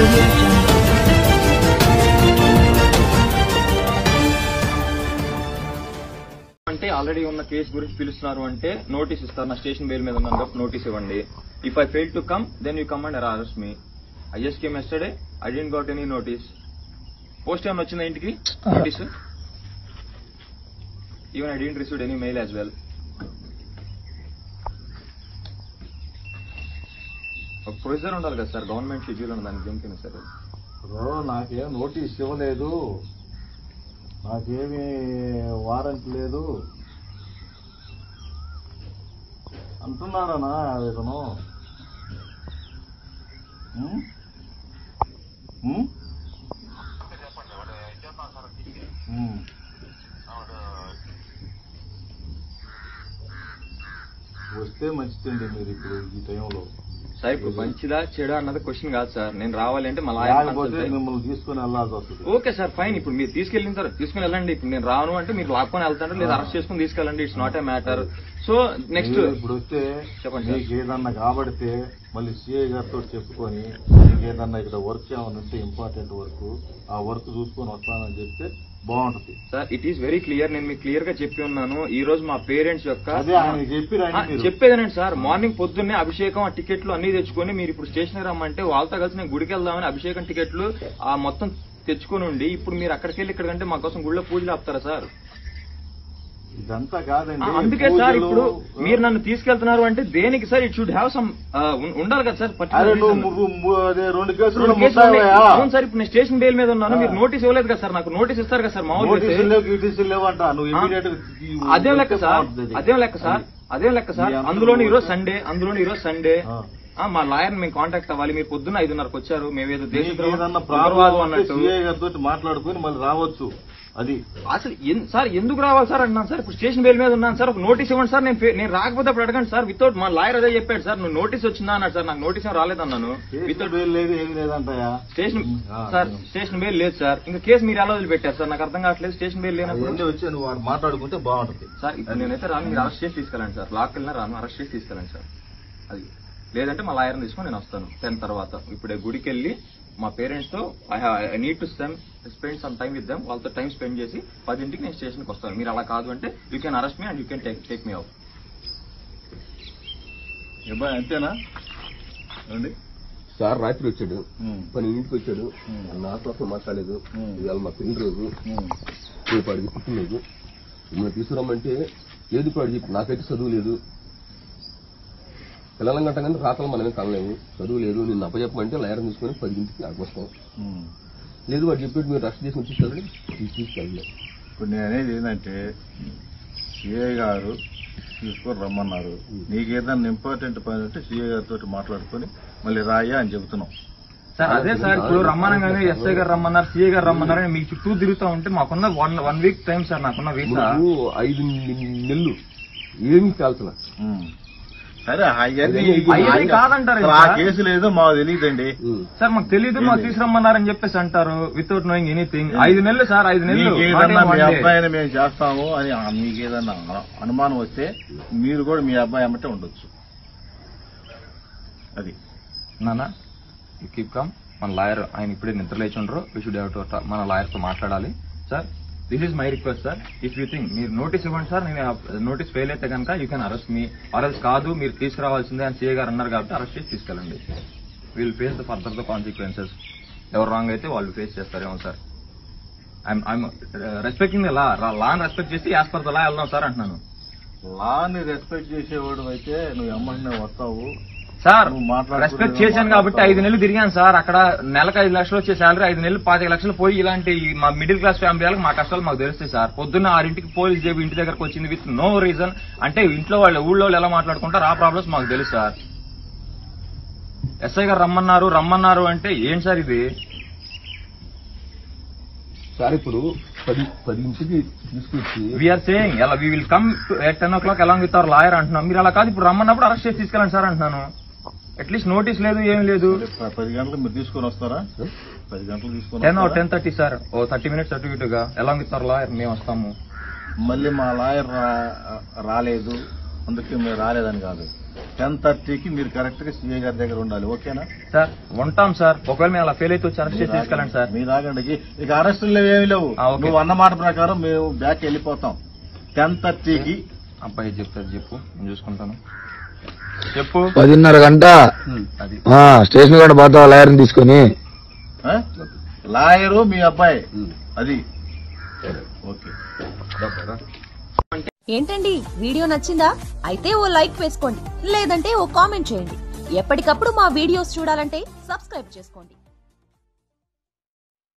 audio jungle. అంటే already ఉన్న case గురించి పిలుస్తున్నారు అంటే నోటీస్ ఇస్తారు నా స్టేషన్ బెయిల్ మీద ఉన్నాను కాబట్టి నోటీస్ ఇవ్వండి if I fail to come then you come and arrest me I just came yesterday I didn't got any notice post ఏమైనా వచ్చిందా ఇంటికి notice even I didn't receive any mail as well ఒక procedure ఉండాలి కదా sir government schedule ఉంది దానికి దేనికైనా సరే బ్రో నాకేం నోటీస్ ఇవ్వలేదు నాకేమీ వారెంట్ లేదు అంటున్నాడనా ఇతను ఉం? ఉం? ఉం. వస్తే మంచిదండి మీరు ఇప్పుడు ఈ టైంలో సార్ ఇప్పుడు మంచిదా చెడా అన్నది క్వశ్చన్ కాదు సార్ నేను రావాలి అంటే మళ్ళీ లేకపోతే మిమ్మల్ని తీసుకొని వెళ్ళాల్సి వస్తుంది ఓకే సార్ ఫైన్ ఇప్పుడు మీరు తీసుకెళ్ళిన తర్వాత తీసుకుని వెళ్ళండి ఇప్పుడు నేను రాను అంటే మీరు లాక్కొని వెళ్తారు లేదా అరెస్ట్ చేసుకుని తీసుకెళ్ళండి it's not a matter so next మీరు ఇప్పుడు వస్తే చెప్పండి సార్. మీకు ఏదన్నా కాబడితే మళ్ళీ సిఐ గారితో చెప్పుకొని మీకు ఏదన్నా ఇక్కడ వర్క్ ఏమైనా ఉంటే ఇంపార్టెంట్ వర్క్ ఆ వర్క్ చూసుకొని వస్తానని చెప్తే బాగుంటది sir it is very clear నేను మీకు క్లియర్ గా చెప్పి ఉన్నాను ఈ రోజు మా పేరెంట్స్ యొక్క అదే ఆయన చెప్పి ఆ, రండి మీరు చెప్పేదేనండి సార్ మార్నింగ్ పొద్దున్నే అభిషేకం ఆ టికెట్లు అన్ని తెచ్చుకొని మీరు ఇప్పుడు స్టేషన్ రమ్మంటే వాళ్ళతో కలిసి నేను గుడికి వెళ్దామని అభిషేకం టికెట్లు ఆ మొత్తం తెచ్చుకొని ఉండి ఇప్పుడు మీరు అక్కడికి వెళ్ళి ఇక్కడికంటే మా కోసం గుళ్ళో పూజలు ఆపుతారా సార్ ఇదంతా ఆ, కాదండి అందుకే సార్ పూజలు, ఇప్పుడు మీరు నన్ను తీసుకెళ్తున్నారు అంటే దేనికి sir it should have some ఉండాలి కదా సార్ అరే particular నువ్వు reason. ము- ము- అదే రెండు కేసులు రెండు కేసులు ఉన్నాయి. ముద్దావయ్యా. అవును సార్ ఇప్పుడు నేను స్టేషన్ బెయిల్ మీద ఉన్నాను ఆ. మీరు నోటీస్ ఇవ్వలేదు కదా సార్ నాకు నోటీస్ ఇస్తారు కదా సార్ మామూలుగా నోటీసులు అయితే. లేవు గీటీసులు లేవంట నువ్వు ఆ. ఇమీడియట్ అదేం లెక్క సార్ అదేం లెక్క సార్ అదేం లెక్క సార్ మీ అంతా అందులోని నువ్వు ఈరోజు సండే అందులోని ఈరోజు సండే ఆ. ఆ, మా లాయర్ మేము కాంటాక్ట్ అవ్వాలి మీరు పొద్దున్న ఐదున్నరకు వచ్చారు మేము ఏదో మీకు ఏదన్నా దేశద్రోహం ప్రాబ్లం అన్నట్టు సిఐ గారితో మాట్లాడుకొని మళ్ళీ రావచ్చు అది అసలు ఎన్- సార్ ఎందుకు రావాలి సార్ అంటున్నాను సార్ ఇప్పుడు స్టేషన్ బెయిల్ మీద ఉన్నాను సార్ ఒక నోటీస్ ఇవ్వండి సార్ నేను ఫే- నేను రాకపోతే అప్పుడు అడగండి సార్ వితౌట్ మా లాయర్ అదే చెప్పాడు సార్ నువ్వు నోటీస్ వచ్చిందా అన్నాడు సార్ నాకు నోటీస్ ఏం రాలేదన్నాను కేసులు వితౌట్ బెయిల్ లేదు ఏమి లేదంటాయా స్టేషన్ ఆ, సార్ ఆ. స్టేషన్ బెయిల్ లేదు సార్ ఇంకా కేసు మీరు ఎలా వదిలిపెట్టారు సార్ నాకు అర్థం కావట్లేదు స్టేషన్ బెయిల్ లేనప్పుడు అవన్నీ వచ్చి నువ్వు వాడు మాట్లాడుకుంటే బాగుంటది సార్ ఇప్పుడు నేనైతే రాను మీరు అరెస్ట్ చేసి తీసుకెళ్ళండి సార్ లాక్ వెళ్ళినా రాను అరెస్ట్ చేసి తీసుకెళ్ళండి సార్ అది లేదంటే మా లాయర్ని తీసుకొని నేను వస్తాను టెన్ తర్వాత ఇప్పుడే గుడికి వెళ్ళి మా పేరెంట్స్ తో I need to spend some time with them వాళ్ళతో టైం స్పెండ్ చేసి పదింటికి నేను స్టేషన్కి వస్తాను మీరు అలా కాదు అంటే you can arrest me and you can take take me out అబ్బాయి అంతేనా అండి సార్ రాత్రి వచ్చాడు ఉమ్. పన్నెండింటికి వచ్చాడు ఉమ్. నాతో అసలు మాట్లాడలేదు ఉమ్. ఇవాళ మా పెళ్లి రోజు ఉమ్. రేపు అడిగి పుట్టినలేదు మేము తీసుకురమ్మంటే లేదు ఇప్పుడు చెప్పి నాకైతే చదువు లేదు పిల్లలం గంట కానీ రాతలు మనమే కనలేము చదువు లేదు నిన్ను అప్పచెప్పమంటే లయర్ తీసుకొని పదింటికి అక్కడికి వస్తాం ఉమ్. లేదు వాడు చెప్పేది మీరు రష్ చేసుకుని తీసుకెళ్ళండి తీసుకెళ్ళలేదు ఇప్పుడు నేను అనేది ఏంటంటే సిఐ గారు తీసుకొని రమ్మన్నారు నీకు ఏదైనా ఇంపార్టెంట్ పని ఉంటే సిఐ గారితో మాట్లాడుకొని మళ్ళీ రాయా అని చెబుతున్నాం సార్ అదే సార్ ఇప్పుడు రమ్మనగానే ఎస్ఐ గారు రమ్మన్నారు సిఐ గారు రమ్మన్నారు అని మీకు చుట్టూ తిరుగుతూ ఉంటే మాకున్న one one week time sir నాకున్న వీసా మనకు ఐదు నెలలు ఏమీ కాల్సిన ఉమ్. సరే అవన్నీ అవన్నీ కాదంటారు అసలు ఆ ఇంకా. కేసులు ఏదో మాకు తెలియదండి సార్ మాకు తెలియదు మాకు తీసుకురమ్మన్నారని చెప్పేసి అంటారు వితౌట్ నోయింగ్ ఎనీథింగ్ ఐదు నెలలు సార్ ఐదు నెలలు మీకు Not ఏదన్నా in మీ one day. అబ్బాయిని మేము చేస్తాము అని ఆ మీకు ఏదన్నా అను- అనుమానం వస్తే మీరు కూడా మీ అబ్బాయి అమ్మటే ఉండొచ్చు అది నానా యూ కీప్ కమ్ మన లాయర్ ఆయన ఇప్పుడే నిద్ర లేచి ఉండరు వీ షుడ్ హ్యావ్ టు మన లాయర్ తో మాట్లాడాలి sir this is my request sir if you think మీరు నోటీస్ ఇవ్వండి సార్ నేను నోటీస్ ఫెయిల్ అయితే కనుక యూ కెన్ అరెస్ట్ మీ ఆర్ఎల్స్ కాదు మీరు తీసుకురావాల్సిందే అని సీఏ గారు అన్నారు కాబట్టి అరెస్ట్ చేసి తీసుకెళ్ళండి will face the further the consequences ఎవరు రాంగ్ అయితే వాళ్ళు ఫేస్ చేస్తారేమో sir I'm I'm respecting the law లాని రెస్పెక్ట్ చేసి యాజ్ పర్ ద లా వెళ్దాం సార్ అంటున్నాను లాని రెస్పెక్ట్ చేసేవాడు అయితే నువ్వు అమ్మంటే వస్తావు సార్ నువ్వు మాట్లాడుకునే రెస్పెక్ట్ చేశాను కాబట్టి ఐదు నెలలు తిరిగాను సార్ అక్కడ నెలకు ఐదు లక్షలు వచ్చే శాలరీ ఐదు నెలలు పాతిక లక్షలు పోయి ఇలాంటి మా మిడిల్ క్లాస్ ఫ్యామిలీ వాళ్ళకి మా కష్టాలు మాకు తెలుస్తాయి సార్ పొద్దున్న ఆరింటికి పోలీస్ జేబు ఇంటి దగ్గరకు వచ్చింది విత్ నో రీజన్ అంటే ఇంట్లో వాళ్ళు ఊళ్ళో వాళ్ళు ఎలా మాట్లాడుకుంటారు ఆ ప్రాబ్లమ్స్ మాకు తెలుసు సార్ ఎస్ఐ గారు రమ్మన్నారు రమ్మన్నారు అంటే ఏంటి సార్ ఇది సార్ ఇప్పుడు పది పది ఇంటికి తీసుకొచ్చి వీఆర్ సేయింగ్ ఎలా we will come at ten o'clock along with our lawyer అంటున్నాం మీరు అలా కాదు ఇప్పుడు రమ్మన్నప్పుడు అరెస్ట్ చేసి తీసుకెళ్ళండి సార్ అంటున్నాను అట్లీస్ట్ నోటీస్ లేదు ఏం లేదు ప- పది గంటలకు మీరు తీసుకొని వస్తారా పది గంటలకు తీసుకొని టెన్ వస్తారా? Ten thirty sir oh thirty minutes అటు ఇటుగా అలాంగ్ విత్ అవర్ లాయర్ మేము వస్తాము మళ్ళీ మా లాయర్ రా- రాలేదు అందుకే మీరు రాలేదని కాదు టెన్ థర్టీకి మీరు కరెక్ట్ గా సీఏ గారి దగ్గర ఉండాలి ఓకేనా సార్ ఉంటాం సార్ ఒకవేళ మేము అలా ఫెయిల్ అయితే వచ్చి అరెస్ట్ చేసి తీసుకెళ్ళండి సార్ మీరు ఆగండి ఇక అరెస్టులు ఏమి లేవు ఆ, ఓకే. నువ్వు అన్న మాట ప్రకారం మేము బ్యాక్ వెళ్ళిపోతాం టెన్ థర్టీకి అబ్బాయి చెప్తారు చెప్పు నేను చూసుకుంటాను చెప్పు పదిన్నర గంట అది ఆ, స్టేషన్ కూడా పోతావా లాయర్ని తీసుకొని లాయరు మీ అబ్బాయి ఉమ్. అది ఓకే ఏంటండి వీడియో నచ్చిందా అయితే ఓ లైక్ వేసుకోండి లేదంటే ఓ కామెంట్ చేయండి ఎప్పటికప్పుడు మా వీడియోస్ చూడాలంటే సబ్స్క్రైబ్ చేసుకోండి